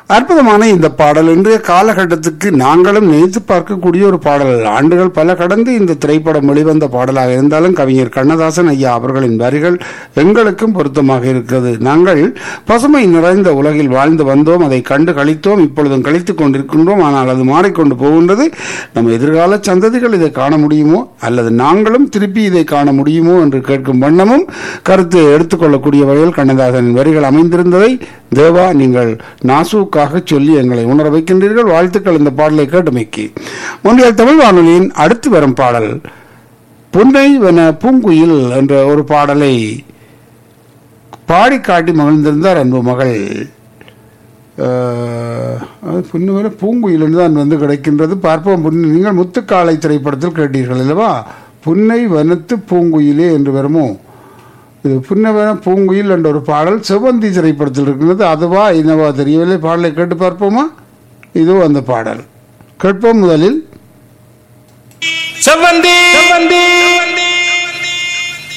அற்புதமான இந்த பாடல் இன்றைய காலகட்டத்துக்கு நாங்களும் நினைத்து பார்க்கக்கூடிய ஒரு பாடல் ஆண்டுகள் பல கடந்து இந்த திரைப்படம் வெளிவந்த பாடலாக இருந்தாலும் கவிஞர் கண்ணதாசன் ஐயா அவர்களின் வரிகள் எங்களுக்கும் பொருத்தமாக இருக்கிறது நாங்கள் பசுமை நிறைந்த உலகில் வாழ்ந்து வந்தோம் அதை கண்டு கழித்தோம் இப்பொழுதும் கழித்துக் கொண்டிருக்கின்றோம் ஆனால் அது மாறிக்கொண்டு போகின்றது நம்ம எதிர்கால சந்ததிகள் இதை காண முடியுமோ அல்லது நாங்களும் திருப்பி இதை காண முடியுமோ என்று கேட்கும் வண்ணமும் கருத்து எடுத்துக்கொள்ளக்கூடிய வகையில் கண்ணதாசனின் வரிகள் அமைந்திருந்ததை தேவா நீங்கள் நாசுக்காக சொல்லி எங்களை உணர வைக்கின்றீர்கள் வாழ்த்துக்கள் இந்த பாடலை கேட்டுமைக்கு முந்தைய தமிழ் வானொலியின் அடுத்து வரும் பாடல் புன்னை வன பூங்குயில் என்ற ஒரு பாடலை பாடி காட்டி மகிழ்ந்திருந்தார் அன்பு மகள் அஹ், அது புன்னுவன பூங்குயில் என்று தான் வந்து கிடைக்கின்றது பார்ப்போம் புன்னை நீங்கள் முத்துக்காலை திரைப்படத்தில் கேட்டீர்கள் அல்லவா புன்னை வனத்து பூங்குயிலே என்று வருமோ இது புன்னவன பூங்குயில் என்ற ஒரு பாடல் செவந்தி திரைப்படத்தில் இருக்கிறது அதுவா என்னவா தெரியவில்லை பாடலை கேட்டு பார்ப்போமா இதோ அந்த பாடல் கேட்போம் முதலில் செவ்வந்தி